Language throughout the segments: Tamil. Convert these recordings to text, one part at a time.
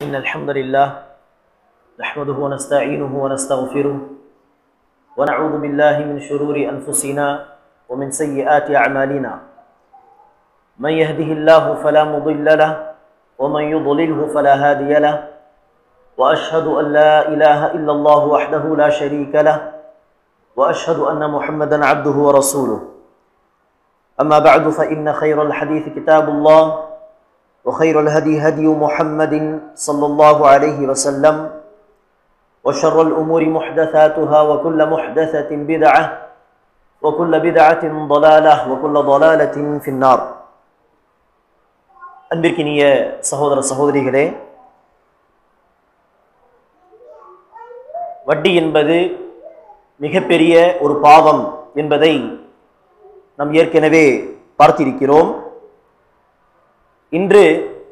إن الحمد لله نحمده ونستعينه ونستغفره ونعوذ بالله من شرور أنفسنا ومن سيئات أعمالنا من يهده الله فلا مضل له ومن يضلله فلا هادي له وأشهد أن لا إله إلا الله وحده لا شريك له وأشهد أن محمدا عبده ورسوله أما بعد فإن خير الحديث كتاب الله وخير الهدي هدي محمد صلى الله عليه وسلم وشر الأمور محدثاتها وكل محدثة بدعة وكل بدعة ضلالة وكل ضلالة في النار அன்பிற்கினிய சகோதர சகோதரிகளே வட்டி என்பது மிகப்பெரிய ஒரு பாவம் என்பதை நாம் ஏற்கனவே பார்த்திருக்கிறோம் இன்று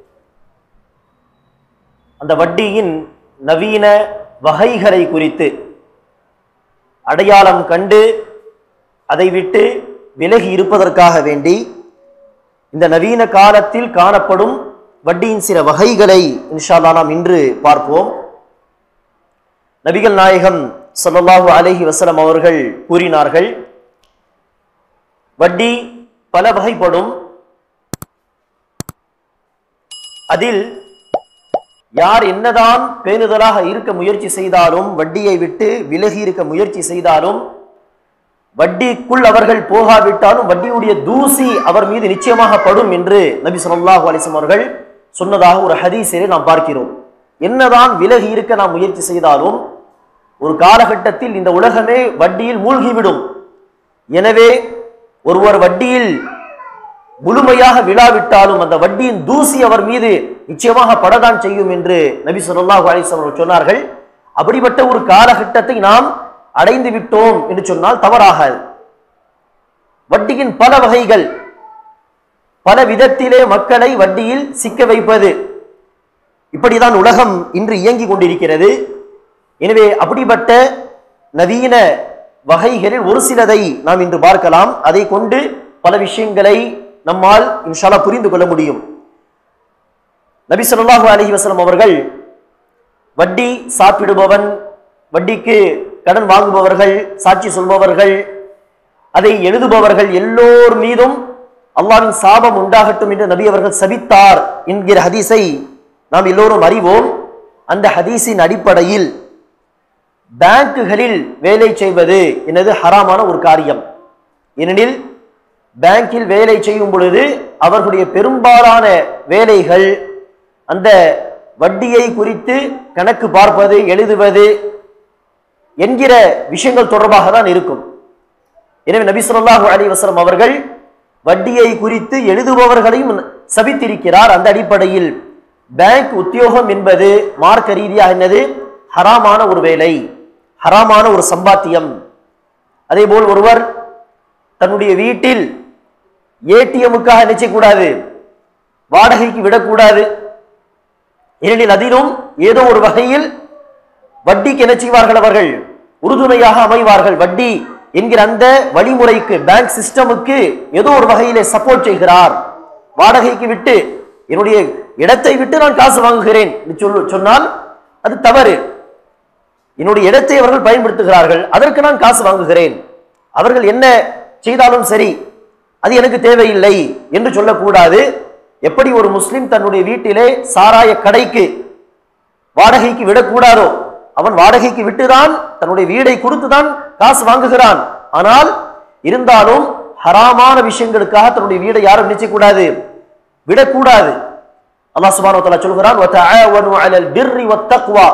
அந்த வட்டியின் நவீன வகைகளை குறித்து அடையாளம் கண்டு அதை விட்டு விலகி இருப்பதற்காக வேண்டி இந்த நவீன காலத்தில் காணப்படும் வட்டியின் சில வகைகளை இன்ஷால்லா நாம் இன்று பார்ப்போம் நபிகள் நாயகம் ஸல்லல்லாஹு அலைஹி வஸல்லம் அவர்கள் கூறினார்கள் வட்டி பல வகைப்படும் அதில் யார் என்னதான் பேணுதலாக இருக்க முயற்சி செய்தாலும் வட்டியை விட்டு விலகி இருக்க முயற்சி செய்தாலும் வட்டிக்குள் அவர்கள் போகாவிட்டாலும் வட்டியுடைய தூசி அவர் மீது நிச்சயமாக படும் என்று நபி ஸல்லல்லாஹு அலைஹி வஸல்லம் அவர்கள் சொன்னதாக ஒரு ஹதீஸிலே நாம் பார்க்கிறோம் என்னதான் விலகி இருக்க நாம் முயற்சி செய்தாலும் ஒரு காலகட்டத்தில் இந்த உலகமே வட்டியில் மூழ்கிவிடும் எனவே ஒருவர் வட்டியில் முழுமையாக விழாவிட்டாலும் அந்த வட்டியின் தூசி அவர் மீது நிச்சயமாக படதான் செய்யும் என்று நபி ஸல்லல்லாஹு அலைஹி வஸல்லம் அவர்கள் சொன்னார்கள் அப்படிப்பட்ட ஒரு காலகட்டத்தை நாம் அடைந்து விட்டோம் என்று சொன்னால் தவறாகாது வட்டியின் பல வகைகள் பல விதத்திலே மக்களை வட்டியில் சிக்க வைப்பது இப்படிதான் உலகம் இன்று இயங்கிக் கொண்டிருக்கிறது எனவே அப்படிப்பட்ட நவீன வகைகளில் ஒரு சிலதை நாம் இன்று பார்க்கலாம் அதை கொண்டு பல விஷயங்களை நம்மால் இன்ஷால்லா புரிந்து கொள்ள முடியும் நபி ஸல்லல்லாஹு அலைஹி வஸல்லம் அவர்கள் வட்டி சாப்பிடுபவன் வட்டிக்கு கடன் வாங்குபவர்கள் சாட்சி சொல்பவர்கள் அதை எழுதுபவர்கள் எல்லோர் மீதும் அல்லாவின் சாபம் உண்டாகட்டும் என்று நபி அவர்கள் சபித்தார் என்கிற ஹதீஸை நாம் எல்லோரும் அறிவோம் அந்த ஹதீஸின் அடிப்படையில் பேங்குகளில் வேலை செய்வது என்னது ஹராமான ஒரு காரியம் ஏனெனில் பேங்கில் வேலை செய்யும் பொழுது அவர்களுடைய பெரும்பாலான வேலைகள் அந்த வட்டியை குறித்து கணக்கு பார்ப்பது எழுதுவது என்கிற விஷயங்கள் தொடர்பாக தான் இருக்கும் எனவே நபி ஸல்லல்லாஹு அலைஹி வஸல்லம் அவர்கள் வட்டியை குறித்து எழுதுபவர்களையும் சபித்திருக்கிறார் அந்த அடிப்படையில் பேங்க் உத்தியோகம் என்பது மார்க்க ரீதியாக என்னது ஹராமான ஒரு வேலை ஹராமான ஒரு சம்பாத்தியம் அதே போல் ஒருவர் தன்னுடைய வீட்டில் ஏடிஎம்முக்காக நினைச்சக்கூடாது வாடகைக்கு விடக்கூடாது ஏனெனில் அதிலும் ஏதோ ஒரு வகையில் வட்டிக்கு என்ன செய்வார்கள் அவர்கள் உறுதுணையாக அமைவார்கள் வட்டி என்கிற அந்த வழிமுறைக்கு பேங்க் சிஸ்டமுக்கு ஏதோ ஒரு வகையிலே சப்போர்ட் செய்கிறார் வாடகைக்கு விட்டு என்னுடைய இடத்தை விட்டு நான் காசு வாங்குகிறேன் என்று சொல்லு சொன்னால் அது தவறு என்னுடைய இடத்தை அவர்கள் பயன்படுத்துகிறார்கள் அதற்கு நான் காசு வாங்குகிறேன் அவர்கள் என்ன செய்தாலும் சரி அது எனக்கு தேவையில்லை என்று சொல்லக்கூடாது எப்படி ஒரு முஸ்லிம் தன்னுடைய வீட்டிலே சாராய கடைக்கு வாடகைக்கு விடக்கூடாதோ அவன் வாடகைக்கு விட்டுதான் தன்னுடைய வீடை கொடுத்துதான் காசு வாங்குகிறான் ஆனால் இருந்தாலும் ஹராமான விஷயங்களுக்காக தன்னுடைய வீடை யாரும் நிச்சயக்கூடாது விடக்கூடாது அல்லாஹ் சுப்ஹானஹு வ தஆலா சொல்கிறான் வதஆவனு அலல் பிர்ரி வத்தக்வா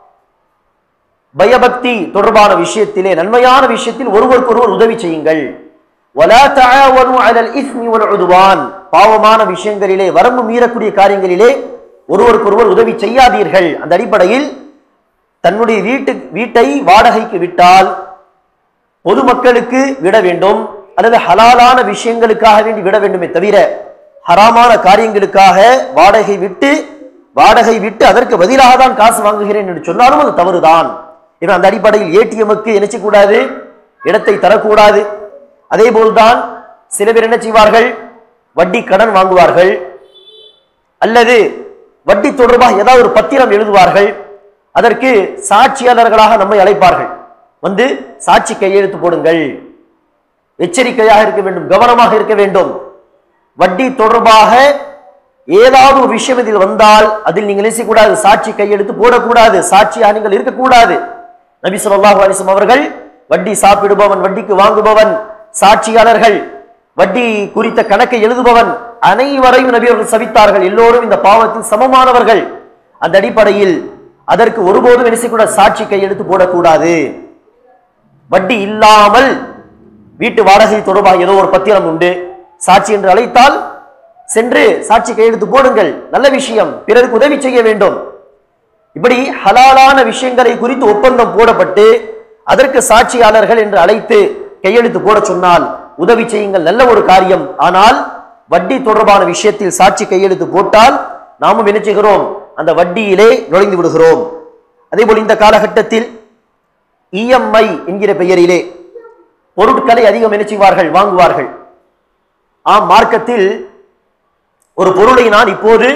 பயபக்தி தொடர்பான விஷயத்திலே நன்மையான விஷயத்தில் ஒருவருக்கொருவர் உதவி செய்யுங்கள் வலா தஆவனு அலல் இஸ்மி வல் உதுவான் பாவமான விஷயங்களிலே வரம்பு மீறக்கூடிய காரியங்களிலே ஒருவருக்கொருவர் உதவி செய்யாதீர்கள் அந்த அடிப்படையில் தன்னுடைய வீட்டு வீட்டை வாடகைக்கு விட்டால் பொதுமக்களுக்கு விட வேண்டும் அல்லது ஹலாலான விஷயங்களுக்காக வேண்டி விட வேண்டுமே தவிர ஹராமான காரியங்களுக்காக வாடகை விட்டு வாடகை விட்டு அதற்கு பதிலாக தான் காசு வாங்குகிறேன் என்று சொன்னாலும் அது தவறுதான் இவன் அந்த அடிப்படையில் ஏடிஎம்முக்கு என்ன செய்யக்கூடாது இடத்தை தரக்கூடாது அதே போல்தான் சில பேர் என்ன செய்வார்கள் வட்டி கடன் வாங்குவார்கள் அல்லது வட்டி தொடர்பாக ஏதாவது ஒரு பத்திரம் எழுதுவார்கள் அதற்கு சாட்சியாளர்களாக நம்மை அழைப்பார்கள் வந்து சாட்சி கையெழுத்து போடுங்கள் எச்சரிக்கையாக இருக்க வேண்டும் கவனமாக இருக்க வேண்டும் வட்டி தொடர்பாக ஏதாவது ஒரு விஷயம் இதில் வந்தால் அதில் நீங்கள் கூடாது சாட்சி கையெழுத்து போடக்கூடாது சாட்சியாக நீங்கள் இருக்கக்கூடாது நபி ஸல்லல்லாஹு அலைஹி வஸல்லம் அவர்கள் வட்டி சாப்பிடுபவன் வட்டிக்கு வாங்குபவன் சாட்சியாளர்கள் வட்டி குறித்த கணக்கை எழுதுபவன் அனைவரையும் நபி அவர்கள் சபித்தார்கள் எல்லோரும் இந்த பாவத்தில் சமமானவர்கள் அந்த அடிப்படையில் அதற்கு ஒருபோதும் என்ன செய்யக்கூடாது சாட்சி கையெழுத்து போடக்கூடாது வட்டி இல்லாமல் வீட்டு வாடகை தொடர்பாக ஏதோ ஒரு பத்திரம் உண்டு சாட்சி என்று அழைத்தால் சென்று சாட்சி கையெழுத்து போடுங்கள் நல்ல விஷயம் பிறருக்கு உதவி செய்ய வேண்டும் இப்படி ஹலாலான விஷயங்களை குறித்து ஒப்பந்தம் போடப்பட்டு அதற்கு சாட்சியாளர்கள் என்று அழைத்து கையெழுத்து போட சொன்னால் உதவி செய்யுங்கள் நல்ல ஒரு காரியம் ஆனால் வட்டி தொடர்பான விஷயத்தில் சாட்சி கையெழுத்து போட்டால் நாமும் என்ன செய்கிறோம் அந்த வட்டியிலே நுழைந்து விடுகிறோம் அதேபோல் இந்த காலகட்டத்தில் இஎம்ஐ என்கிற பெயரிலே பொருட்களை அதிகம் என்ன செய்வார்கள் வாங்குவார்கள் ஆம் மார்க்கத்தில் ஒரு பொருளை நான் இப்போது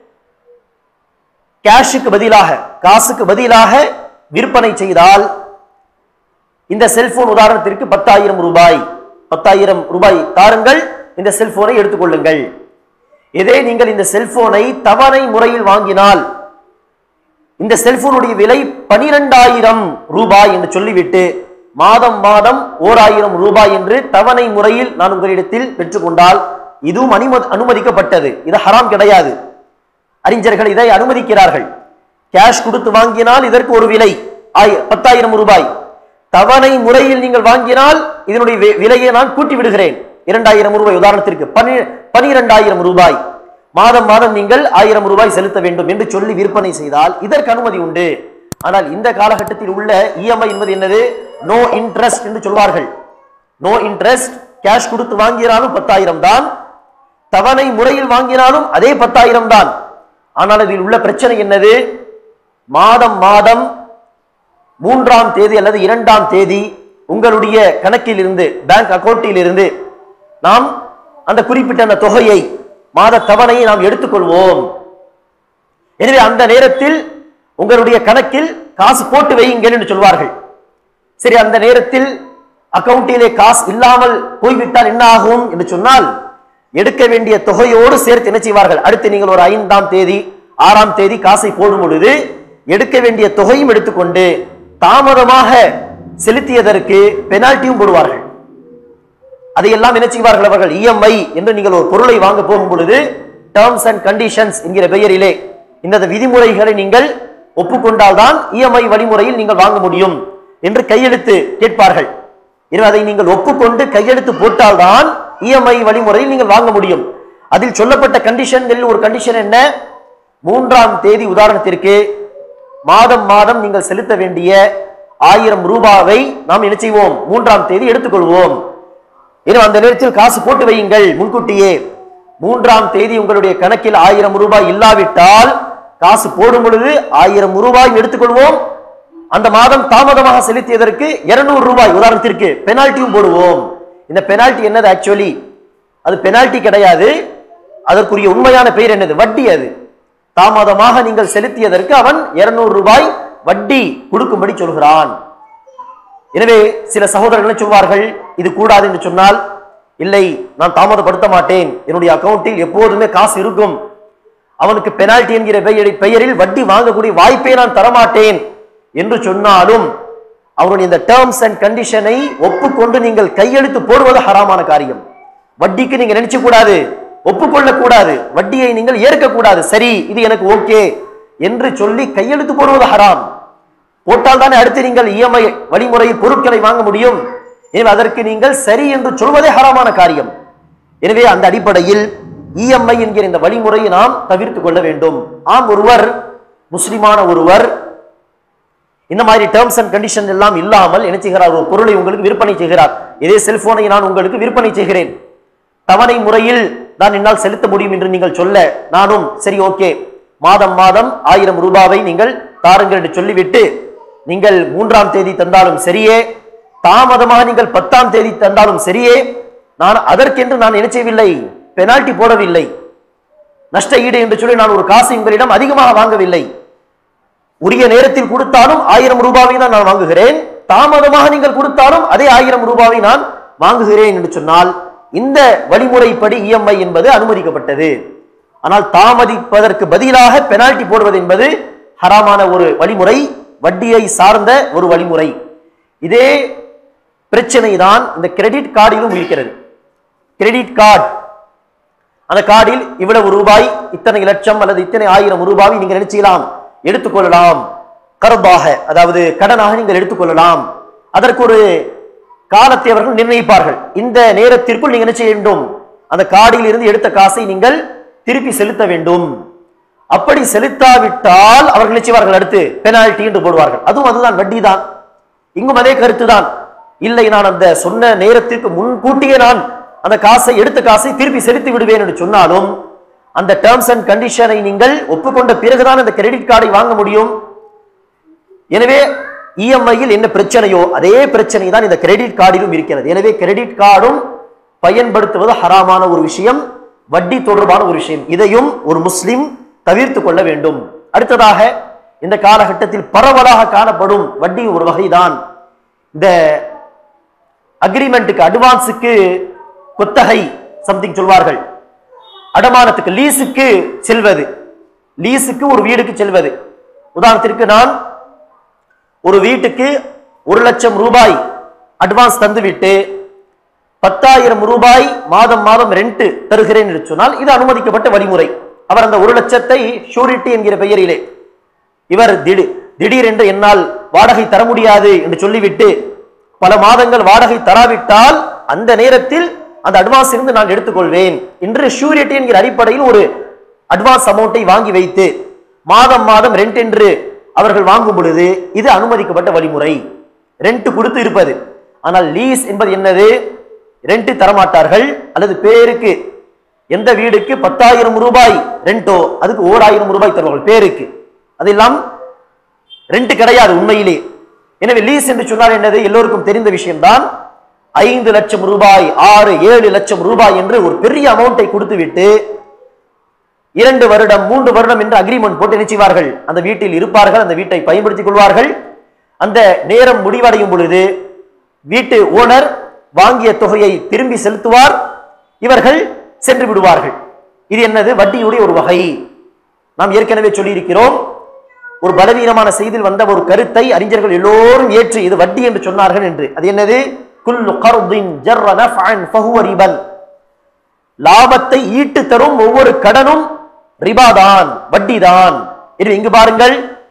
கேஷுக்கு பதிலாக காசுக்கு பதிலாக விற்பனை செய்தால் இந்த செல்போன் உதாரணத்திற்கு பத்தாயிரம் ரூபாய் பத்தாயிரம் ரூபாய் தாருங்கள் இந்த செல்போனை எடுத்துக்கொள்ளுங்கள் இதே நீங்கள் இந்த செல்போனை தவணை முறையில் வாங்கினால் இந்த செல்போனுடைய விலை பனிரெண்டாயிரம் ரூபாய் என்று சொல்லிவிட்டு மாதம் மாதம் ஓர் ஆயிரம் ரூபாய் என்று தவணை முறையில் நான் உங்களிடத்தில் பெற்றுக்கொண்டால் இதுவும் அனுமதி அனுமதிக்கப்பட்டது இது ஹராம் கிடையாது அறிஞர்கள் இதை அனுமதிக்கிறார்கள் கேஷ் கொடுத்து வாங்கினால் இதற்கு ஒரு விலை ஆய- பத்தாயிரம் ரூபாய் தவணை முறையில் நீங்கள் வாங்கினால் இதனுடைய வி- விலையை நான் கூட்டி விடுகிறேன் இரண்டாயிரம் ரூபாய் உதாரணத்திற்கு பனி பனிரெண்டாயிரம் ரூபாய் மாதம் மாதம் நீங்கள் ஆயிரம் ரூபாய் செலுத்த வேண்டும் என்று சொல்லி விற்பனை செய்தால் இதற்கு அனுமதி உண்டு ஆனால் இந்த காலகட்டத்தில் உள்ள இஎம்ஐ என்பது என்னது நோ இன்ட்ரெஸ்ட் என்று சொல்வார்கள் நோ இன்ட்ரெஸ்ட் கேஷ் கொடுத்து வாங்கினாலும் பத்தாயிரம் தான் தவணை முறையில் வாங்கினாலும் அதே பத்தாயிரம் தான் ஆனால் அதில் உள்ள பிரச்சனை என்னது மாதம் மாதம் மூன்றாம் தேதி அல்லது இரண்டாம் தேதி உங்களுடைய கணக்கில் இருந்து பேங்க் அக்கௌண்ட்டில் இருந்து நாம் அந்த குறிப்பிட்ட அந்த தொகையை மாத தவணையை நாம் எடுத்துக்கொள்வோம் எனவே அந்த நேரத்தில் உங்களுடைய கணக்கில் காசு போட்டு வையுங்கள் என்று சொல்வார்கள் சரி அந்த நேரத்தில் அக்கவுண்டிலே காசு இல்லாமல் போய்விட்டால் என்ன ஆகும் என்று சொன்னால் எடுக்க வேண்டிய தொகையோடு சேர்த்து என்ன செய்வார்கள் அடுத்து நீங்கள் ஒரு ஐந்தாம் தேதி ஆறாம் தேதி காசை போடும் பொழுது எடுக்க வேண்டிய தொகையும் எடுத்துக்கொண்டு தாமதமாக செலுத்தியதற்கு பெனால்ட்டியும் போடுவார்கள் அதையெல்லாம் என்ன செய்வார்கள் அவர்கள் இஎம்ஐ என்று நீங்கள் ஒரு பொருளை வாங்க போகும் பொழுது டேர்ம்ஸ் அண்ட் கண்டிஷன்ஸ் என்கிற பெயரிலே இந்த விதிமுறைகளை நீங்கள் ஒப்புக்கொண்டால்தான் இஎம்ஐ வழிமுறையில் நீங்கள் வாங்க முடியும் என்று கையெழுத்து கேட்பார்கள் எனவே அதை நீங்கள் ஒப்புக்கொண்டு கையெழுத்து போட்டால்தான் இஎம்ஐ வழிமுறையில் நீங்கள் வாங்க முடியும் அதில் சொல்லப்பட்ட கண்டிஷன்களில் ஒரு கண்டிஷன் என்ன மூன்றாம் தேதி உதாரணத்திற்கு மாதம் மாதம் நீங்கள் செலுத்த வேண்டிய ஆயிரம் ரூபாவை நாம் என்ன செய்வோம் மூன்றாம் தேதி எடுத்துக்கொள்வோம் எனவே அந்த நேரத்தில் காசு போட்டு வையுங்கள் முன்கூட்டியே மூன்றாம் தேதி உங்களுடைய கணக்கில் ஆயிரம் ரூபாய் இல்லாவிட்டால் காசு போடும் பொழுது ஆயிரம் ரூபாய் எடுத்துக்கொள்வோம் அந்த மாதம் தாமதமாக செலுத்தியதற்கு 200 ரூபாய் உதாரணத்திற்கு பெனால்ட்டியும் போடுவோம் இந்த பெனால்ட்டி என்னது ஆக்சுவலி அது பெனால்ட்டி கிடையாது அதற்குரிய உண்மையான பெயர் என்னது வட்டி அது தாமதமாக நீங்கள் செலுத்தியதற்கு அவன் 200 ரூபாய் வட்டி கொடுக்கும்படி சொல்கிறான் எனவே சில சகோதரர்கள் என்ன சொல்வார்கள் இது கூடாது என்று சொன்னால் இல்லை நான் தாமதப்படுத்த மாட்டேன் என்னுடைய அக்கவுண்டில் எப்போதுமே காசு இருக்கும் அவனுக்கு பெனால்டி என்கிற பெயரி- பெயரில் வட்டி வாங்கக்கூடிய வாய்ப்பை நான் தரமாட்டேன் என்று சொன்னாலும் அவருடைய இந்த டேர்ம்ஸ் அண்ட் கண்டிஷனை ஒப்புக்கொண்டு நீங்கள் கையெழுத்து போடுவது ஹராமான காரியம் வட்டிக்கு நீங்க நினைச்சு கூடாது ஒப்புக்கொள்ள கூடாது வட்டியை நீங்கள் ஏற்கக்கூடாது சரி இது எனக்கு ஓகே என்று சொல்லி கையெழுத்து போடுவது ஹராம் போட்டால் தானே அடுத்து நீங்கள் இஎம்ஐ வழிமுறையில் பொருட்களை வாங்க முடியும் எனவே அதற்கு நீங்கள் சரி என்று சொல்வதே ஹராமான காரியம் எனவே அந்த அடிப்படையில் இஎம்ஐ என்கிற இந்த வழிமுறையை நாம் தவிர்த்து கொள்ள வேண்டும் ஆம் ஒருவர் முஸ்லிமான ஒருவர் இந்த மாதிரி டேர்ம்ஸ் அண்ட் கண்டிஷன் எல்லாம் இல்லாமல் என்ன செய்கிறார் ஒரு பொருளை உங்களுக்கு விற்பனை செய்கிறார் இதே செல்போனை நான் உங்களுக்கு விற்பனை செய்கிறேன் தவணை முறையில் நான் என்னால் செலுத்த முடியும் என்று நீங்கள் சொல்ல நானும் சரி ஓகே மாதம் மாதம் ஆயிரம் ரூபாவை நீங்கள் தாருங்கள் என்று சொல்லிவிட்டு நீங்கள் மூன்றாம் தேதி தந்தாலும் சரியே தாமதமாக நீங்கள் பத்தாம் தேதி தந்தாலும் சரியே நான் அதற்கென்று நான் என்ன செய்யவில்லை பெனால்டி போடவில்லை நஷ்ட ஈடு என்று சொல்லி நான் ஒரு காசு உங்களிடம் அதிகமாக வாங்கவில்லை உரிய நேரத்தில் கொடுத்தாலும் ஆயிரம் ரூபாவை தான் நான் வாங்குகிறேன் தாமதமாக நீங்கள் கொடுத்தாலும் அதே ஆயிரம் ரூபாவை நான் வாங்குகிறேன் என்று சொன்னால் இந்த வழிமுறைப்படி இஎம்ஐ என்பது அனுமதிக்கப்பட்டது ஆனால் தாமதிப்பதற்கு பதிலாக பெனால்டி போடுவது என்பது ஹராமான ஒரு வழிமுறை வட்டியை சார்ந்த ஒரு வழிமுறை இதே பிரச்சனை தான் இந்த கிரெடிட் கார்டிலும் இருக்கிறது கிரெடிட் கார்டு அந்த கார்டில் இவ்வளவு ரூபாய் இத்தனை லட்சம் அல்லது இத்தனை ஆயிரம் ரூபாய் நீங்கள் என்ன செய்யலாம் எடுத்துக்கொள்ளலாம் கருபாக அதாவது கடனாக நீங்கள் எடுத்துக்கொள்ளலாம் அதற்கு ஒரு காலத்தை அவர்கள் நிர்ணயிப்பார்கள் இந்த நேரத்திற்குள் நீங்கள் என்ன செய்ய வேண்டும் அந்த கார்டில் இருந்து எடுத்த காசை நீங்கள் திருப்பி செலுத்த வேண்டும் அப்படி செலுத்தாவிட்டால் அவர்கள் என்ன செய்வார்கள் அடுத்து பெனால்டி என்று போடுவார்கள் அதுவும் அதுதான் வட்டி தான் இங்கும் அதே கருத்து தான் இல்லை நான் அந்த சொன்ன நேரத்திற்கு முன்கூட்டியே நான் அந்த காசை எடுத்த காசை திருப்பி செலுத்தி விடுவேன் என்று சொன்னாலும் அந்த டேர்ம்ஸ் அண்ட் கண்டிஷனை நீங்கள் ஒப்புக்கொண்ட பிறகுதான் அந்த கிரெடிட் கார்டை வாங்க முடியும் எனவே இஎம்ஐயில் என்ன பிரச்சனையோ அதே பிரச்சனை தான் இந்த கிரெடிட் கார்டிலும் இருக்கிறது எனவே கிரெடிட் கார்டும் பயன்படுத்துவது ஹராமான ஒரு விஷயம் வட்டி தொடர்பான ஒரு விஷயம் இதையும் ஒரு முஸ்லிம் தவிர்த்து கொள்ள வேண்டும் அடுத்ததாக இந்த காலகட்டத்தில் பரவலாக காணப்படும் வட்டி ஒரு வகைதான் இந்த அக்ரிமெண்ட்டுக்கு அட்வான்ஸுக்கு கொத்தகை சம்திங் சொல்வார்கள் அடமானத்துக்கு லீஸுக்கு செல்வது லீஸுக்கு ஒரு வீடுக்கு செல்வது உதாரணத்திற்கு நான் ஒரு வீட்டுக்கு ஒரு லட்சம் ரூபாய் அட்வான்ஸ் தந்துவிட்டு பத்தாயிரம் ரூபாய் மாதம் மாதம் ரெண்ட் தருகிறேன் என்று சொன்னால் இது அனுமதிக்கப்பட்ட வழிமுறை அவர் அந்த ஒரு லட்சத்தை ஷூரிட்டி என்கிற பெயரிலே இவர் திடீர் திடீரென்று என்னால் வாடகை தர முடியாது என்று சொல்லிவிட்டு பல மாதங்கள் வாடகை தராவிட்டால் அந்த நேரத்தில் அந்த அட்வான்ஸ் இருந்து நான் எடுத்துக்கொள்வேன் என்று ஷூரிட்டி என்கிற அடிப்படையில் ஒரு அட்வான்ஸ் அமௌண்ட்டை வாங்கி வைத்து மாதம் மாதம் ரெண்ட் என்று அவர்கள் வாங்கும் பொழுது இது அனுமதிக்கப்பட்ட வழிமுறை ரெண்ட் கொடுத்து இருப்பது ஆனால் லீஸ் என்பது என்னது ரெண்ட் தரமாட்டார்கள் அல்லது பேருக்கு எந்த வீடுக்கு பத்தாயிரம் ரூபாய் ரெண்டோ அதுக்கு ஓராயிரம் ரூபாய் தருவார்கள் பேருக்கு அதெல்லாம் ரெண்ட் கிடையாது உண்மையிலே எனவே லீஸ் என்று சொன்னால் என்னது எல்லோருக்கும் தெரிந்த விஷயம்தான் ஐந்து லட்சம் ரூபாய் ஆறு ஏழு லட்சம் ரூபாய் என்று ஒரு பெரிய அமௌண்ட்டை கொடுத்து விட்டு இரண்டு வருடம் மூன்று வருடம் என்று அக்ரிமெண்ட் போட்டு நினைச்சுவார்கள் அந்த வீட்டில் இருப்பார்கள் அந்த வீட்டை பயன்படுத்திக் கொள்வார்கள் அந்த நேரம் முடிவடையும் பொழுது வீட்டு ஓனர் வாங்கிய தொகையை திரும்பி செலுத்துவார் இவர்கள் சென்று விடுவார்கள் இது என்னது வட்டியுடைய ஒரு வகை நாம் ஏற்கனவே சொல்லியிருக்கிறோம் ஒரு பலவீனமான செய்தியில் வந்த ஒரு கருத்தை அறிஞர்கள் எல்லோரும் ஏற்று இது வட்டி என்று சொன்னார்கள் என்று அது என்னது குல்லு கர்தின் ஜர்ர நஃபஅன் ஃபஹுவ ரிபன் லாபத்தை ஈட்டு தரும் ஒவ்வொரு கடனும் ரிபாதான் வட்டிதான் இது இங்கு பாருங்கள்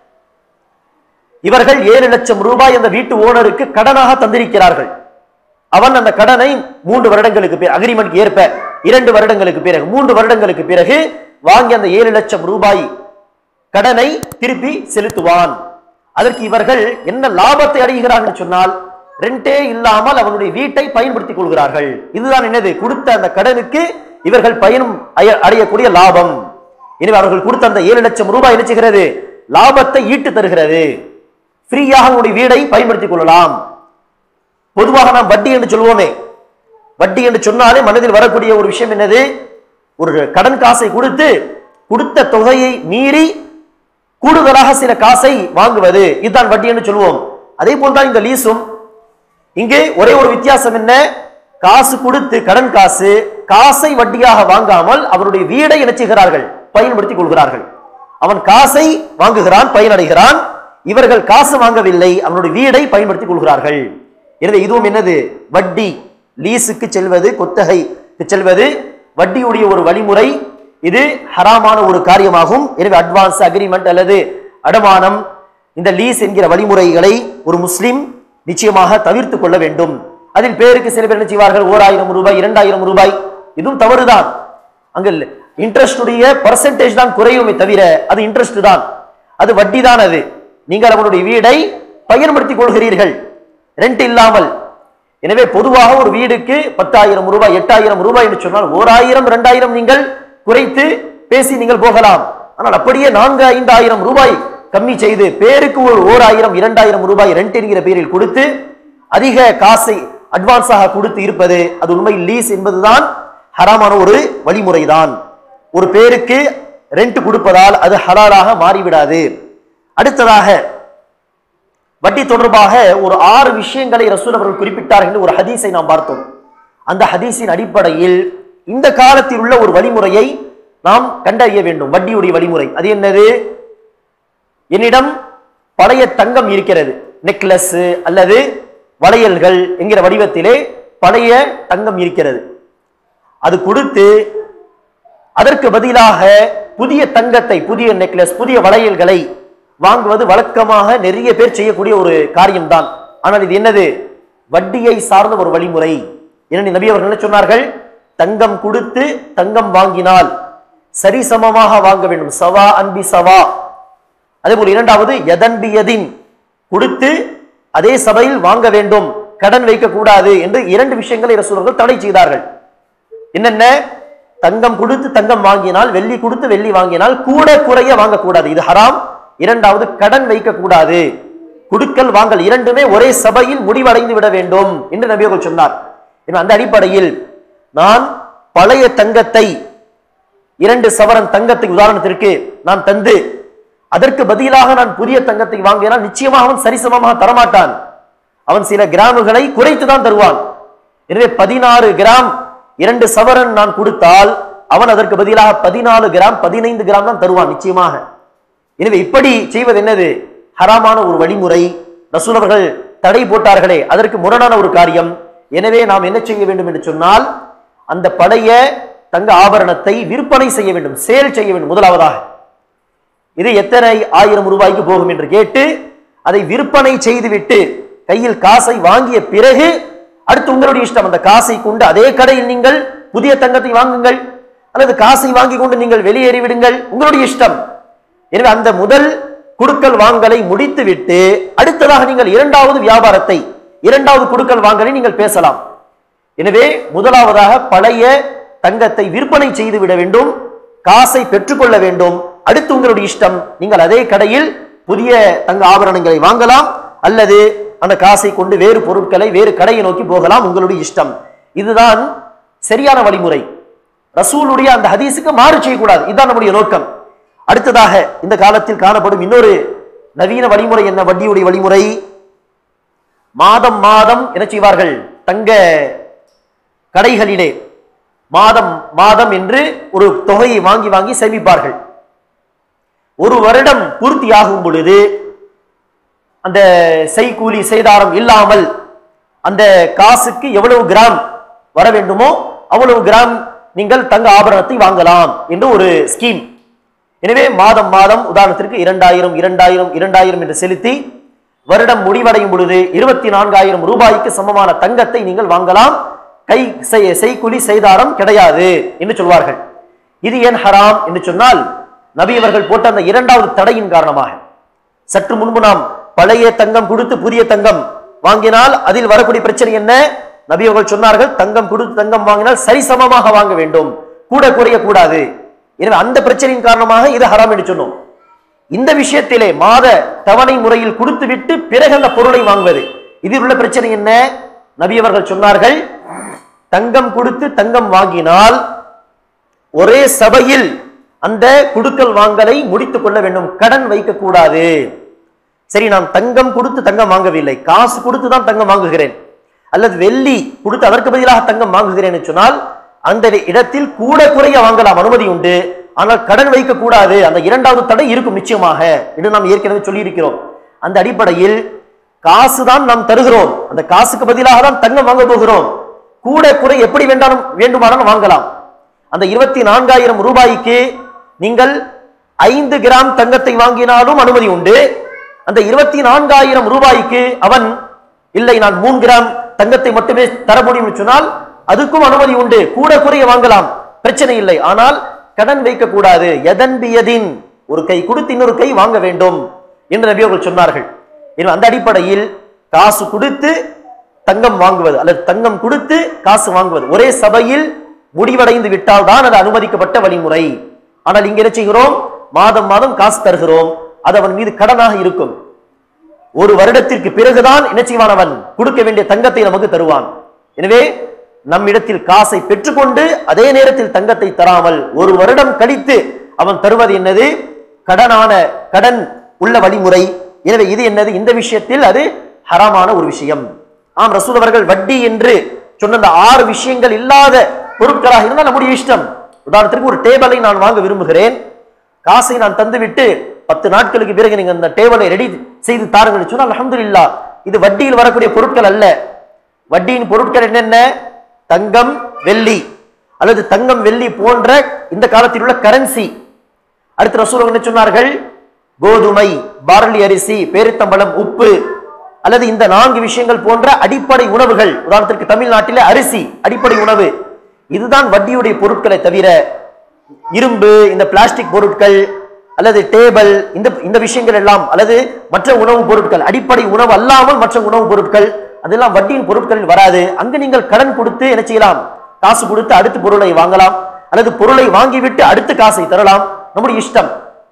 இவர்கள் ஏழு லட்சம் ரூபாய் அந்த வீட்டு ஓனருக்கு கடனாக தந்திருக்கிறார்கள் அவன் அந்த கடனை மூன்று வருடங்களுக்கு பிறகு அக்ரிமெண்ட் ஏற்ப இரண்டு வருடங்களுக்கு பிறகு மூன்று வருடங்களுக்கு பிறகு வாங்கி அந்த ஏழு லட்சம் ரூபாய் கடனை திருப்பி செலுத்துவான் அதற்கு இவர்கள் என்ன லாபத்தை அடைகிறார்கள் சொன்னால் ரெண்டே இல்லாமல் அவனுடைய வீட்டை பயன்படுத்திக் கொள்கிறார்கள் இதுதான் என்னது கொடுத்த அந்த கடனுக்கு இவர்கள் பயனும் அய- அடையக்கூடிய லாபம் எனவே அவர்கள் கொடுத்த அந்த ஏழு லட்சம் ரூபாய் என்ன செய்கிறது லாபத்தை ஈட்டு தருகிறது ஃப்ரீயாக உங்களுடைய வீடை பயன்படுத்திக் கொள்ளலாம் பொதுவாக நாம் வட்டி என்று சொல்லுவோமே வட்டி என்று சொன்னாலே மனதில் வரக்கூடிய ஒரு விஷயம் என்னது ஒரு கடன் காசை கொடுத்து கொடுத்த தொகையை மீறி கூடுதலாக சில காசை வாங்குவது இதுதான் வட்டி என்று சொல்லுவோம் அதே போல்தான் இந்த லீஸும் இங்கே ஒரே ஒரு வித்தியாசம் என்ன காசு கொடுத்து கடன் காசு காசை வட்டியாக வாங்காமல் அவருடைய வீடை இணைச்சுகிறார்கள் பயன்படுத்திக் கொள்கிறார்கள் அவன் காசை வாங்குகிறான் பயனடைகிறான் இவர்கள் காசு வாங்கவில்லை அவனுடைய வீடை பயன்படுத்திக் கொள்கிறார்கள் எனவே இதுவும் என்னது வட்டி லீஸுக்கு செல்வது கொத்தகைக்கு செல்வது வட்டியுடைய ஒரு வழிமுறை இது ஹராமான ஒரு காரியமாகும் எனவே அட்வான்ஸ் அக்ரிமெண்ட் அல்லது அடமானம் இந்த லீஸ் என்கிற வழிமுறைகளை ஒரு முஸ்லிம் நிச்சயமாக தவிர்த்து கொள்ள வேண்டும் அதில் பேருக்கு சில பேர் என்ன செய்வார்கள் ஓராயிரம் ரூபாய் இரண்டாயிரம் ரூபாய் இதுவும் தவறுதான் அங்க இன்ட்ரெஸ்டுடைய பர்சன்டேஜ் தான் குறையுமே தவிர அது இன்ட்ரெஸ்ட் தான் அது வட்டி தான் அது நீங்கள் அவனுடைய வீடை பயன்படுத்திக் கொள்கிறீர்கள் ரெண்ட் இல்லாமல் எனவே பொதுவாக ஒரு வீடுக்கு பத்தாயிரம் ரூபாய் எட்டாயிரம் ரூபாய் என்று சொன்னால் ஓராயிரம் இரண்டாயிரம் நீங்கள் குறைத்து பேசி நீங்கள் போகலாம் ஆனால் அப்படியே நான்கு ஐந்தாயிரம் ரூபாய் கம்மி செய்து பேருக்கு ஒரு ஓராயிரம் இரண்டாயிரம் ரூபாய் ரெண்ட் என்கிற பேரில் கொடுத்து அதிக காசை அட்வான்ஸாக கொடுத்து இருப்பது அது உண்மையில் லீஸ் என்பதுதான் ஹராமான ஒரு வழிமுறைதான் ஒரு பேருக்கு ரெண்ட் கொடுப்பதால் அது ஹலாலாக மாறிவிடாது அடுத்ததாக வட்டி தொடர்பாக ஒரு ஆறு விஷயங்களை ரசூல் அவர்கள் குறிப்பிட்டார்கள் என்று ஒரு ஹதீஸை நாம் பார்த்தோம் அந்த ஹதீஸின் அடிப்படையில் இந்த காலத்தில் உள்ள ஒரு வழிமுறையை நாம் கண்டறிய வேண்டும் வட்டியுடைய வழிமுறை அது என்னது என்னிடம் பழைய தங்கம் இருக்கிறது நெக்லஸ் அல்லது வளையல்கள் என்கிற வடிவத்திலே பழைய தங்கம் இருக்கிறது அது கொடுத்து அதற்கு பதிலாக புதிய தங்கத்தை புதிய நெக்லஸ் புதிய வளையல்களை வாங்குவது வழக்கமாக நிறைய பேர் செய்யக்கூடிய ஒரு காரியம்தான் ஆனால் இது என்னது வட்டியை சார்ந்த ஒரு வழிமுறை என்ன நபி அவர்கள் என்ன சொன்னார்கள் தங்கம் கொடுத்து தங்கம் வாங்கினால் சரிசமமாக வாங்க வேண்டும் சவா அன்பி சவா அதே போல இரண்டாவது எதன் பி எதின் கொடுத்து அதே சபையில் வாங்க வேண்டும் கடன் வைக்க கூடாது என்று இரண்டு விஷயங்களை ரசூலர்கள் தடை செய்தார்கள் என்னென்ன தங்கம் கொடுத்து தங்கம் வாங்கினால் வெள்ளி கொடுத்து வெள்ளி வாங்கினால் கூட குறைய வாங்கக்கூடாது இது ஹராம் இரண்டாவது கடன் வைக்க கூடாது குடுக்கல் வாங்கல் இரண்டுமே ஒரே சபையில் முடிவடைந்து விட வேண்டும் என்று நபியர்கள் சொன்னார் எனவே அந்த அடிப்படையில் நான் பழைய தங்கத்தை இரண்டு சவரன் தங்கத்தை உதாரணத்திற்கு நான் தந்து அதற்கு பதிலாக நான் புதிய தங்கத்தை வாங்கினால் நிச்சயமாக அவன் சரிசமமாக தரமாட்டான் அவன் சில கிராமுகளை குறைத்து தான் தருவான் எனவே பதினாறு கிராம் இரண்டு சவரன் நான் கொடுத்தால் அவன் அதற்கு பதிலாக பதினாலு கிராம் பதினைந்து கிராம் தான் தருவான் நிச்சயமாக எனவே இப்படி செய்வது என்னது ஹராமான ஒரு வழிமுறை ரசூல் அவர்கள் தடை போட்டார்களே அதற்கு முரணான ஒரு காரியம் எனவே நாம் என்ன செய்ய வேண்டும் என்று சொன்னால் அந்த பழைய தங்க ஆபரணத்தை விற்பனை செய்ய வேண்டும் சேல் செய்ய வேண்டும் முதலாவதாக இது எத்தனை ஆயிரம் ரூபாய்க்கு போகும் என்று கேட்டு அதை விற்பனை செய்துவிட்டு கையில் காசை வாங்கிய பிறகு அடுத்து உங்களுடைய இஷ்டம் அந்த காசை கொண்டு அதே கடையில் நீங்கள் புதிய தங்கத்தை வாங்குங்கள் அல்லது காசை வாங்கி கொண்டு நீங்கள் வெளியேறி விடுங்கள் உங்களுடைய இஷ்டம் எனவே அந்த முதல் குடுக்கல் வாங்கலை முடித்துவிட்டு அடுத்ததாக நீங்கள் இரண்டாவது வியாபாரத்தை இரண்டாவது குடுக்கல் வாங்கலை நீங்கள் பேசலாம் எனவே முதலாவதாக பழைய தங்கத்தை விற்பனை செய்து விட வேண்டும் காசை பெற்றுக்கொள்ள வேண்டும் அடுத்து உங்களுடைய இஷ்டம் நீங்கள் அதே கடையில் புதிய தங்க ஆபரணங்களை வாங்கலாம் அல்லது அந்த காசை கொண்டு வேறு பொருட்களை வேறு கடையை நோக்கி போகலாம் உங்களுடைய இஷ்டம் இதுதான் சரியான வழிமுறை ரசூலுடைய அந்த ஹதீஸுக்கு மாறு செய்யக்கூடாது இதுதான் நம்முடைய நோக்கம் அடுத்ததாக இந்த காலத்தில் காணப்படும் இன்னொரு நவீன வழிமுறை என்ன வட்டியுடைய வழிமுறை மாதம் மாதம் என்ன செய்வார்கள் தங்க கடைகளிலே மாதம் மாதம் என்று ஒரு தொகையை வாங்கி வாங்கி சேமிப்பார்கள் ஒரு வருடம் பூர்த்தியாகும் பொழுது அந்த செய்கூலி செய்தாரம் இல்லாமல் அந்த காசுக்கு எவ்வளவு கிராம் வர வேண்டுமோ அவ்வளவு கிராம் நீங்கள் தங்க ஆபரணத்தை வாங்கலாம் என்று ஒரு ஸ்கீம் எனவே மாதம் மாதம் உதாரணத்திற்கு இரண்டாயிரம் இரண்டாயிரம் இரண்டாயிரம் என்று செலுத்தி வருடம் முடிவடையும் பொழுது இருபத்தி நான்காயிரம் ரூபாய்க்கு சமமான தங்கத்தை நீங்கள் வாங்கலாம் கை செய்- செய்கூலி செய்தாரம் கிடையாது என்று சொல்வார்கள் இது ஏன் ஹராம் என்று சொன்னால் நபி அவர்கள் போட்ட அந்த இரண்டாவது தடையின் காரணமாக சற்று முன்பு நாம் பழைய தங்கம் கொடுத்து புதிய தங்கம் வாங்கினால் அதில் வரக்கூடிய பிரச்சனை என்ன நபி அவர்கள் சொன்னார்கள் தங்கம் கொடுத்து தங்கம் வாங்கினால் சரிசமமாக வாங்க வேண்டும் கூட குறைய கூடாது எனவே அந்த பிரச்சனையின் காரணமாக இது ஹராம் என்று சொன்னோம் இந்த விஷயத்திலே மாத தவணை முறையில் கொடுத்து விட்டு பிறகு அந்த பொருளை வாங்குவது இதில் உள்ள பிரச்சனை என்ன நபி அவர்கள் சொன்னார்கள் தங்கம் கொடுத்து தங்கம் வாங்கினால் ஒரே சபையில் அந்த குடுக்கல் வாங்கலை முடித்துக் கொள்ள வேண்டும் கடன் வைக்க கூடாது சரி நான் தங்கம் கொடுத்து தங்கம் வாங்கவில்லை காசு கொடுத்து தான் தங்கம் வாங்குகிறேன் அல்லது வெள்ளி கொடுத்து அதற்கு பதிலாக தங்கம் வாங்குகிறேன் என்று சொன்னால் அந்த இடத்தில் கூட குறைய வாங்கலாம் அனுமதி உண்டு ஆனால் கடன் வைக்க கூடாது அந்த இரண்டாவது தடை இருக்கும் நிச்சயமாக என்று நாம் ஏற்கனவே சொல்லியிருக்கிறோம் அந்த அடிப்படையில் காசு தான் நாம் தருகிறோம் அந்த காசுக்கு பதிலாக தான் தங்கம் வாங்க போகிறோம் கூட குறை எப்படி வேண்டாலும் வேண்டுமானாலும் வாங்கலாம் அந்த இருபத்தி நான்காயிரம் ரூபாய்க்கு நீங்கள் ஐந்து கிராம் தங்கத்தை வாங்கினாலும் அனுமதி உண்டு அந்த இருபத்தி நான்காயிரம் ரூபாய்க்கு அவன் இல்லை நான் மூன்று கிராம் தங்கத்தை மட்டுமே தர முடியும் என்று சொன்னால் அதுக்கும் அனுமதி உண்டு கூட குறைய வாங்கலாம் பிரச்சனை இல்லை ஆனால் கடன் வைக்க கூடாது எதன் பியதின் ஒரு கை கொடுத்து இன்னொரு கை வாங்க வேண்டும் என்று நபி அவர்கள் சொன்னார்கள் எனவே அந்த அடிப்படையில் காசு கொடுத்து தங்கம் வாங்குவது அல்லது தங்கம் கொடுத்து காசு வாங்குவது ஒரே சபையில் முடிவடைந்து விட்டால் தான் அது அனுமதிக்கப்பட்ட வழிமுறை ஆனால் இங்க என்ன செய்கிறோம் மாதம் மாதம் காசு தருகிறோம் அது அவன் மீது கடனாக இருக்கும் ஒரு வருடத்திற்கு பிறகுதான் என்ன செய்வான் அவன் கொடுக்க வேண்டிய தங்கத்தை நமக்கு தருவான் எனவே நம்மிடத்தில் காசை பெற்றுக்கொண்டு அதே நேரத்தில் தங்கத்தை தராமல் ஒரு வருடம் கழித்து அவன் தருவது என்னது கடனான கடன் உள்ள வழிமுறை எனவே இது என்னது இந்த விஷயத்தில் அது ஹராமான ஒரு விஷயம் ஆம் ரசூல் அவர்கள் வட்டி என்று சொன்ன அந்த ஆறு விஷயங்கள் இல்லாத பொருட்களாக இருந்தால் நம்முடைய இஷ்டம் உதாரணத்திற்கு ஒரு டேபிளை நான் வாங்க விரும்புகிறேன் காசை நான் தந்துவிட்டு பத்து நாட்களுக்கு பிறகு நீங்க அந்த டேபிளை ரெடி செய்து தாருங்கள் சொன்னால் அல்ஹம்துலில்லாஹ் இது வட்டியில் வரக்கூடிய பொருட்கள் அல்ல வட்டியின் பொருட்கள் என்னென்ன தங்கம் வெள்ளி அல்லது தங்கம் வெள்ளி போன்ற இந்த காலத்தில் உள்ள கரன்சி அடுத்து ரசூல் என்ன சொன்னார்கள் கோதுமை பார்லி அரிசி பேரித்தம்பழம் உப்பு அல்லது இந்த நான்கு விஷயங்கள் போன்ற அடிப்படை உணவுகள் உதாரணத்திற்கு தமிழ்நாட்டிலே அரிசி அடிப்படை உணவு இதுதான் வட்டியுடைய பொருட்களை தவிர இரும்பு இந்த பிளாஸ்டிக் பொருட்கள் அல்லது டேபிள் இந்த இந்த விஷயங்கள் எல்லாம் அல்லது மற்ற உணவுப் பொருட்கள் அடிப்படை உணவு அல்லாமல் மற்ற உணவுப் பொருட்கள் அதெல்லாம் வட்டியின் பொருட்களில் வராது அங்கு நீங்கள் கடன் கொடுத்து என்ன செய்யலாம் காசு கொடுத்து அடுத்து பொருளை வாங்கலாம் அல்லது பொருளை வாங்கிவிட்டு அடுத்து காசை தரலாம் நம்முடைய இஷ்டம்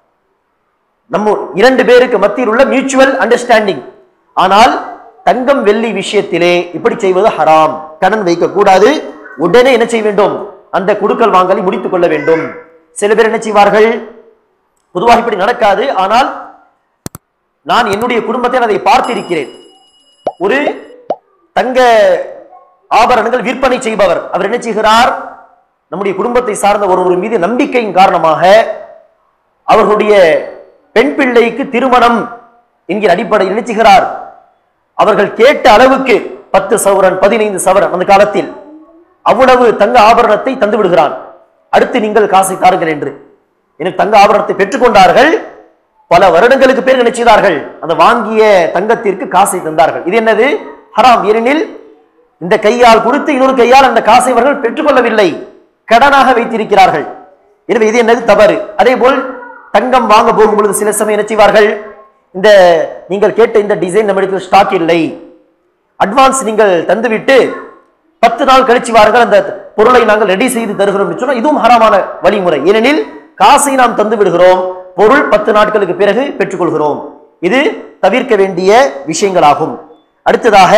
நம்ம இரண்டு பேருக்கு மத்தியில் உள்ள மியூச்சுவல் அண்டர்ஸ்டாண்டிங் ஆனால் தங்கம் வெள்ளி விஷயத்திலே இப்படி செய்வது ஹராம் கடன் வைக்க கூடாது உடனே என்ன செய்ய வேண்டும் அந்த குடுக்கல் வாங்கலை முடித்துக் கொள்ள வேண்டும் சில பேர் என்ன செய்வார்கள் பொதுவாக இப்படி நடக்காது ஆனால் நான் என்னுடைய குடும்பத்தில் அதை பார்த்திருக்கிறேன் ஒரு தங்க ஆபரணங்கள் விற்பனை செய்பவர் அவர் என்ன செய்கிறார் நம்முடைய குடும்பத்தை சார்ந்த ஒருவர் மீது நம்பிக்கையின் காரணமாக அவர்களுடைய பெண் பிள்ளைக்கு திருமணம் என்கிற அடிப்படையில் என்ன செய்கிறார் அவர்கள் கேட்ட அளவுக்கு பத்து சவரன் பதினைந்து சவரன் அந்த காலத்தில் அவ்வளவு தங்க ஆபரணத்தை தந்து விடுகிறான் அடுத்து நீங்கள் காசை தாருங்கள் என்று எனக்கு தங்க ஆபரணத்தை பெற்றுக்கொண்டார்கள் பல வருடங்களுக்கு பேர் என்ன செய்தார்கள் அந்த வாங்கிய தங்கத்திற்கு காசை தந்தார்கள் இது என்னது ஹராம் ஏனெனில் இந்த கையால் கொடுத்து இன்னொரு கையால் அந்த காசை அவர்கள் பெற்றுக்கொள்ளவில்லை கடனாக வைத்திருக்கிறார்கள் எனவே இது என்னது தவறு அதே போல் தங்கம் வாங்க போகும் பொழுது சில சமயம் என்ன செய்வார்கள் இந்த நீங்கள் கேட்ட இந்த டிசைன் நம்ம இடத்தில் ஸ்டாக் இல்லை அட்வான்ஸ் நீங்கள் தந்துவிட்டு பத்து நாள் கழிச்சு வாருங்கள் அந்த பொருளை நாங்கள் ரெடி செய்து தருகிறோம் என்று சொன்னால் இதுவும் ஹராமான வழிமுறை ஏனெனில் காசை நாம் தந்து விடுகிறோம் பொருள் பத்து நாட்களுக்கு பிறகு பெற்றுக்கொள்கிறோம் இது தவிர்க்க வேண்டிய விஷயங்களாகும் அடுத்ததாக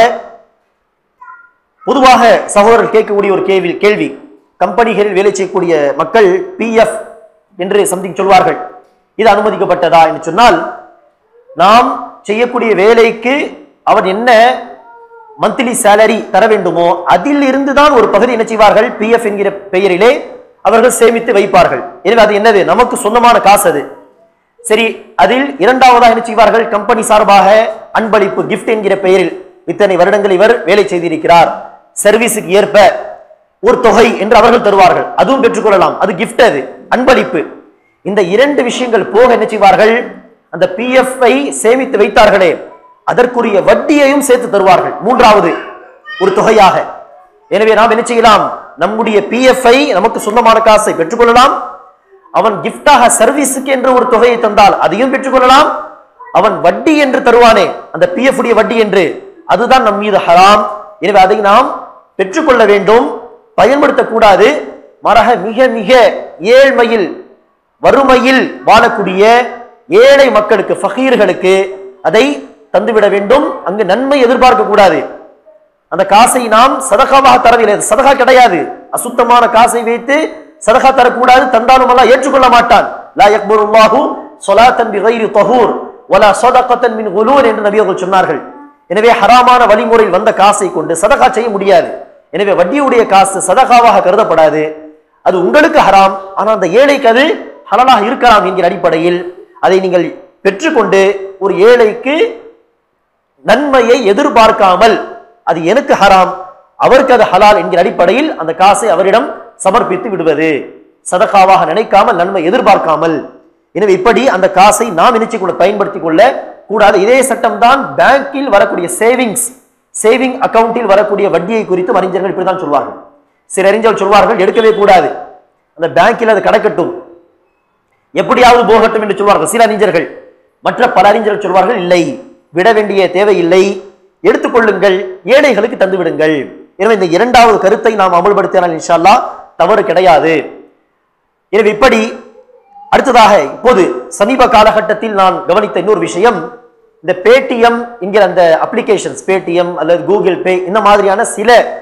பொதுவாக சகோதரர்கள் கேட்கக்கூடிய ஒரு கேள்வி கேள்வி கம்பெனிகளில் வேலை செய்யக்கூடிய மக்கள் பிஎஃப் என்று சம்திங் சொல்வார்கள் இது அனுமதிக்கப்பட்டதா என்று சொன்னால் நாம் செய்யக்கூடிய வேலைக்கு அவன் என்ன மந்த்லி சேலரி தர வேண்டுமோ அதில் இருந்து தான் ஒரு பகுதி என்ன செய்வார்கள் பிஎஃப் என்கிற பெயரிலே அவர்கள் சேமித்து வைப்பார்கள் எனவே அது என்னது நமக்கு சொந்தமான காசு அது சரி அதில் இரண்டாவதாக என்ன செய்வார்கள் கம்பெனி சார்பாக அன்பளிப்பு கிஃப்ட் என்கிற பெயரில் இத்தனை வருடங்கள் இவர் வேலை செய்திருக்கிறார் சர்வீஸுக்கு ஏற்ப ஒரு தொகை என்று அவர்கள் தருவார்கள் அதுவும் பெற்றுக்கொள்ளலாம் அது gift அது அன்பளிப்பு இந்த இரண்டு விஷயங்கள் போக என்ன செய்வார்கள் அந்த பிஎஃப் ஐ சேமித்து வைத்தார்களே அதற்குரிய வட்டியையும் சேர்த்து தருவார்கள் மூன்றாவது ஒரு தொகையாக எனவே நாம் என்ன செய்யலாம் நம்முடைய பிஎஃப் ஐ நமக்கு சொந்தமான காசை பெற்றுக்கொள்ளலாம் அவன் கிஃப்டாக சர்வீஸுக்கு என்று ஒரு தொகையை தந்தால் அதையும் பெற்றுக்கொள்ளலாம் அவன் வட்டி என்று தருவானே அந்த பிஎஃப் உடைய வட்டி என்று அதுதான் நம் மீது ஹராம் எனவே அதை நாம் பெற்றுக்கொள்ள வேண்டும் பயன்படுத்தக்கூடாது மாறாக மிக மிக ஏழ்மையில் வறுமையில் வாழக்கூடிய ஏழை மக்களுக்கு ஃபகீர்களுக்கு அதை தந்துவிட வேண்டும் அங்கு நன்மை எதிர்பார்க்க கூடாது அந்த காசை நாம் சதகாவாக தரவில்லை அது சதகா கிடையாது அசுத்தமான காசை வைத்து சதகா தரக்கூடாது தந்தாலும் அல்லாஹ் ஏற்றுக்கொள்ள மாட்டான் லா யக்புருல்லாஹு ஸலாத்தன் பிகைரி தஹூர் வலா ஸதகத்தன் மின் குலூர் என்று நபி அவர்கள் சொன்னார்கள் எனவே ஹராமான வழிமுறையில் வந்த காசை கொண்டு சதகா செய்ய முடியாது எனவே வட்டியுடைய காசு சதகாவாக கருதப்படாது அது உங்களுக்கு ஹராம் ஆனால் அந்த ஏழைக்கு அது ஹலாலாக இருக்கலாம் என்கிற அடிப்படையில் அதை நீங்கள் பெற்றுக்கொண்டு ஒரு ஏழைக்கு நன்மையை எதிர்பார்க்காமல் அது எனக்கு ஹராம் அவருக்கு அது ஹலால் என்கிற அடிப்படையில் அந்த காசை அவரிடம் சமர்ப்பித்து விடுவது சதகாவாக நினைக்காமல் நன்மை எதிர்பார்க்காமல் எனவே இப்படி அந்த காசை நாம் நினைச்சு கொள்ள பயன்படுத்திக் கொள்ள கூடாது இதே சட்டம் தான் பேங்கில் வரக்கூடிய சேவிங்ஸ் சேவிங் அக்கவுண்டில் வரக்கூடிய வட்டியை குறித்து அறிஞர்கள் இப்படிதான் சொல்வார்கள் சில அறிஞர்கள் சொல்வார்கள் எடுக்கவே கூடாது அந்த பேங்கில் அது கடக்கட்டும் எப்படியாவது போகட்டும் என்று சொல்வார்கள் சில அறிஞர்கள் மற்ற பல அறிஞர்கள் சொல்வார்கள் இல்லை விட வேண்டிய தேவையில்லை எடுத்துக்கொள்ளுங்கள் ஏழைகளுக்கு தந்து விடுங்கள் எனவே இந்த இரண்டாவது கருத்தை நாம் அமல்படுத்தினால் இன்ஷா அல்லாஹ் தவறு கிடையாது எனவே இப்படி அடுத்ததாக இப்போது சமீப காலகட்டத்தில் நான் கவனித்த இன்னொரு விஷயம் இந்த பேடிஎம் என்கிற அந்த அப்ளிகேஷன்ஸ் பேடிஎம் அல்லது கூகுள் பே இந்த மாதிரியான சில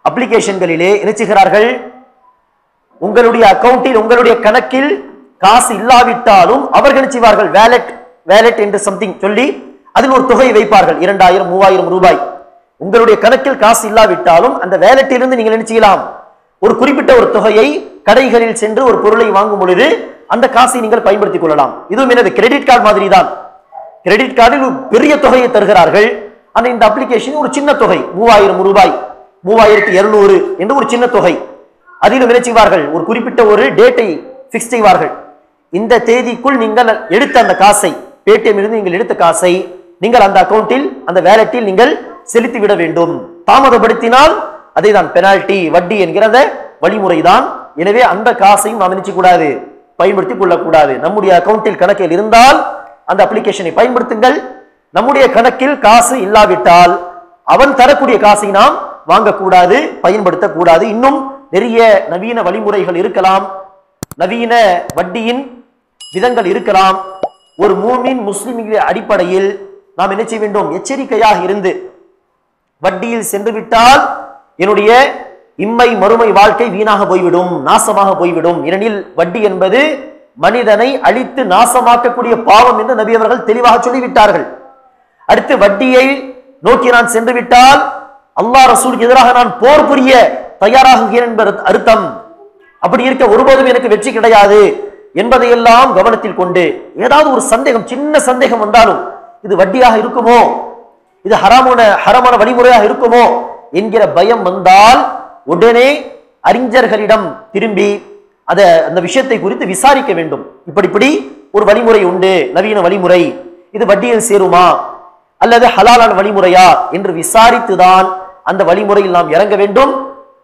அப்ளிகேஷன்களிலே என்ன செய்கிறார்கள் உங்களுடைய அக்கவுண்டில் உங்களுடைய கணக்கில் காசு இல்லாவிட்டாலும் அவர்கள் என்ன செய்வார்கள் வேலட் வேலட் என்று சம்திங் சொல்லி அதில் ஒரு தொகையை வைப்பார்கள் இரண்டாயிரம் மூவாயிரம் ரூபாய் உங்களுடைய கணக்கில் காசு இல்லாவிட்டாலும் அந்த வேலட்டிலிருந்து நீங்கள் என்ன செய்யலாம் ஒரு குறிப்பிட்ட ஒரு தொகையை கடைகளில் சென்று ஒரு பொருளை வாங்கும் பொழுது அந்த காசை நீங்கள் பயன்படுத்திக் கொள்ளலாம் இதுவும் என்னது கிரெடிட் கார்டு மாதிரி தான் கிரெடிட் கார்டில் ஒரு பெரிய தொகையை தருகிறார்கள் ஆனா இந்த அப்ளிகேஷன் ஒரு சின்ன தொகை மூவாயிரம் ரூபாய் மூவாயிரத்தி இருநூறு என்று ஒரு சின்ன தொகை அதிலும் என்ன செய்வார்கள் ஒரு குறிப்பிட்ட ஒரு டேட்டை ஃபிக்ஸ் செய்வார்கள் இந்த தேதிக்குள் நீங்கள் எடுத்த அந்த காசை பேடிஎம் இருந்து நீங்கள் எடுத்த காசை நீங்கள் அந்த அக்கவுண்டில் அந்த வேலட்டில் நீங்கள் செலுத்தி விட வேண்டும் தாமதப்படுத்தினால் அதை தான் பெனால்டி வட்டி என்கிற அந்த வழிமுறைதான் எனவே அந்த காசையும் நாம் நினைச்சு கூடாது பயன்படுத்திக் கொள்ளக்கூடாது நம்முடைய அக்கவுண்டில் கணக்கில் இருந்தால் அந்த அப்ளிகேஷனை பயன்படுத்துங்கள் நம்முடைய கணக்கில் காசு இல்லாவிட்டால் அவன் தரக்கூடிய காசை நாம் வாங்கக்கூடாது பயன்படுத்தக்கூடாது இன்னும் நிறைய நவீன வழிமுறைகள் இருக்கலாம் நவீன வட்டியின் விதங்கள் இருக்கலாம் ஒரு மூமின் முஸ்லிம் அடிப்படையில் நாம் என்ன செய்ய வேண்டும் எச்சரிக்கையாக இருந்து வட்டியில் சென்று விட்டால் என்னுடைய இம்மை மறுமை வாழ்க்கை வீணாக போய்விடும் நாசமாக போய்விடும் ஏனெனில் வட்டி என்பது மனிதனை அழித்து நாசமாக்கக்கூடிய பாவம் என்று நபி அவர்கள் தெளிவாக சொல்லிவிட்டார்கள் அடுத்து வட்டியை நோக்கி நான் சென்று விட்டால் அல்லாஹ் ரசூலுக்கு எதிராக நான் போர் புரிய தயாராகுகிறேன் என்பது அர்த்தம் அப்படி இருக்க ஒருபோதும் எனக்கு வெற்றி கிடையாது என்பதையெல்லாம் கவனத்தில் கொண்டு ஏதாவது ஒரு சந்தேகம் சின்ன சந்தேகம் வந்தாலும் இது வட்டியாக இருக்குமோ இது ஹராமான ஹரமான வழிமுறையாக இருக்குமோ என்கிற பயம் வந்தால் உடனே அறிஞர்களிடம் திரும்பி அத அந்த விஷயத்தை குறித்து விசாரிக்க வேண்டும் இப்படி இப்படி ஒரு வழிமுறை உண்டு நவீன வழிமுறை இது வட்டியில் சேருமா அல்லது ஹலாலான வழிமுறையா என்று விசாரித்துதான் அந்த வழிமுறையில் நாம் இறங்க வேண்டும்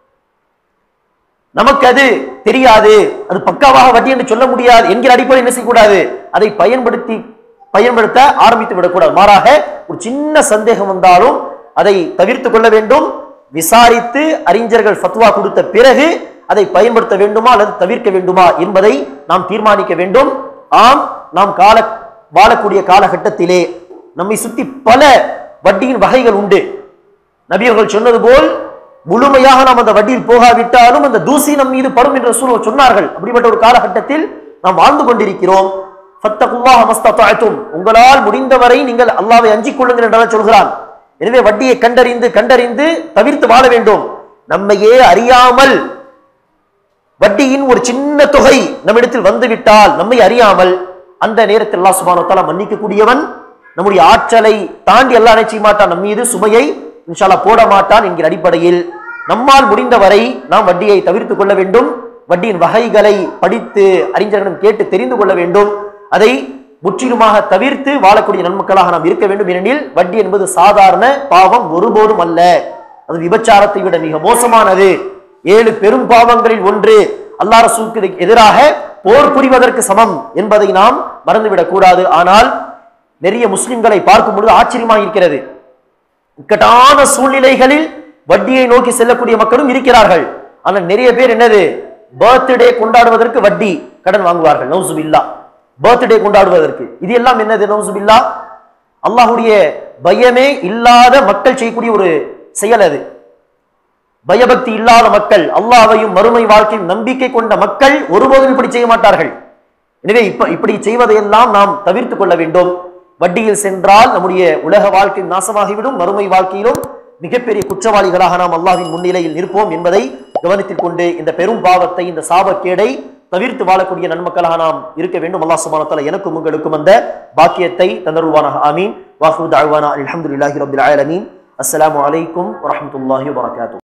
நமக்கு அது தெரியாது அது பக்காவாக வட்டி என்று சொல்ல முடியாது என்கிற அடிப்படை என்ன செய்யக்கூடாது அதை பயன்படுத்தி பயன்படுத்த ஆரம்பித்து விடக்கூடாது மாறாக ஒரு சின்ன சந்தேகம் வந்தாலும் அதை தவிர்த்து கொள்ள வேண்டும் விசாரித்து அறிஞர்கள் ஃபத்வா கொடுத்த பிறகு அதை பயன்படுத்த வேண்டுமா அல்லது தவிர்க்க வேண்டுமா என்பதை நாம் தீர்மானிக்க வேண்டும் ஆம் நாம் கால வாழக்கூடிய காலகட்டத்திலே நம்மை சுத்தி பல வட்டியின் வகைகள் உண்டு நபியர்கள் சொன்னது போல் முழுமையாக நாம் அந்த வட்டியில் போகாவிட்டாலும் அந்த தூசி நம் மீது படும் என்று ரசூல் சொன்னார்கள் அப்படிப்பட்ட ஒரு காலகட்டத்தில் நாம் வாழ்ந்து கொண்டிருக்கிறோம் ஃபத்தகுல்லாஹ மஸ்ததஅதும் உங்களால் முடிந்தவரை நீங்கள் அல்லாஹ்வை அஞ்சிக் கொள்ளுங்கள் என்றால் சொல்கிறான் எனவே வட்டியை கண்டறிந்து கண்டறிந்து தவிர்த்து வாழ வேண்டும் நம்மையே அறியாமல் வட்டியின் ஒரு சின்ன தொகை நம்மிடத்தில் வந்துவிட்டால் நம்மை அறியாமல் அந்த நேரத்தில் அல்லாஹ் சுப்ஹானஹு வ தஆலா மன்னிக்க கூடியவன் நம்முடைய ஆற்றலை தாண்டி எல்லாம் நினைச்ச மாட்டான் நம் மீது சுமையை இன்ஷால்லா போட மாட்டான் என்கிற அடிப்படையில் நம்மால் முடிந்தவரை நாம் வட்டியை தவிர்த்துக் கொள்ள வேண்டும் வட்டியின் வகைகளை படித்து அறிஞர்களிடம் கேட்டு தெரிந்து கொள்ள வேண்டும் அதை முற்றிலுமாக தவிர்த்து வாழக்கூடிய நன்மக்களாக நாம் இருக்க வேண்டும் ஏனெனில் வட்டி என்பது சாதாரண பாவம் ஒருபோதும் அல்ல அது விபச்சாரத்தை விட மிக மோசமானது ஏழு பெரும் பாவங்களில் ஒன்று அல்லாஹ் ரசூலுக்கு எதிராக போர் புரிவதற்கு சமம் என்பதை நாம் மறந்துவிடக் கூடாது ஆனால் நிறைய முஸ்லிம்களை பார்க்கும் பொழுது ஆச்சரியமாக இருக்கிறது இக்கட்டான சூழ்நிலைகளில் வட்டியை நோக்கி செல்லக்கூடிய மக்களும் இருக்கிறார்கள் ஆனால் நிறைய பேர் என்னது பர்த்டே கொண்டாடுவதற்கு வட்டி கடன் வாங்குவார்கள் நௌசுபில்லா பர்த்டே கொண்டாடுவதற்கு இது எல்லாம் என்னது நௌசுபில்லா அல்லாஹ்வுடைய பயமே இல்லாத மக்கள் செய்யக்கூடிய ஒரு செயல் அது பயபக்தி இல்லாத மக்கள் அல்லாஹ்வையும் மறுமை வாழ்க்கையும் நம்பிக்கை கொண்ட மக்கள் ஒருபோதும் இப்படி செய்ய மாட்டார்கள் எனவே இப்ப இப்படி செய்வதையெல்லாம் நாம் தவிர்த்து கொள்ள வேண்டும் வட்டியில் சென்றால் நம்முடைய உலக வாழ்க்கை நாசமாகிவிடும் மறுமை வாழ்க்கையிலும் மிகப்பெரிய குற்றவாளிகளாக நாம் அல்லாஹ்வின் முன்னிலையில் நிற்போம் என்பதை கவனத்தில் கொண்டு இந்த பெரும் பாவத்தை இந்த சாபக்கேடை தவிர்த்து வாழக்கூடிய நன்மக்களாக நாம் இருக்க வேண்டும் அல்லாஹ் சுப்ஹானஹு வ தஆலா எனக்கும் உங்களுக்கும் அந்த பாக்கியத்தை தந்தருள்வானாக ஆமீன் வாஹு தஅவானா அல்ஹம்துலில்லாஹி ரப்பில் ஆலமீன் அஸ்ஸலாமு அலைக்கும் வரஹ்மத்துல்லாஹி வபரகாத்துஹு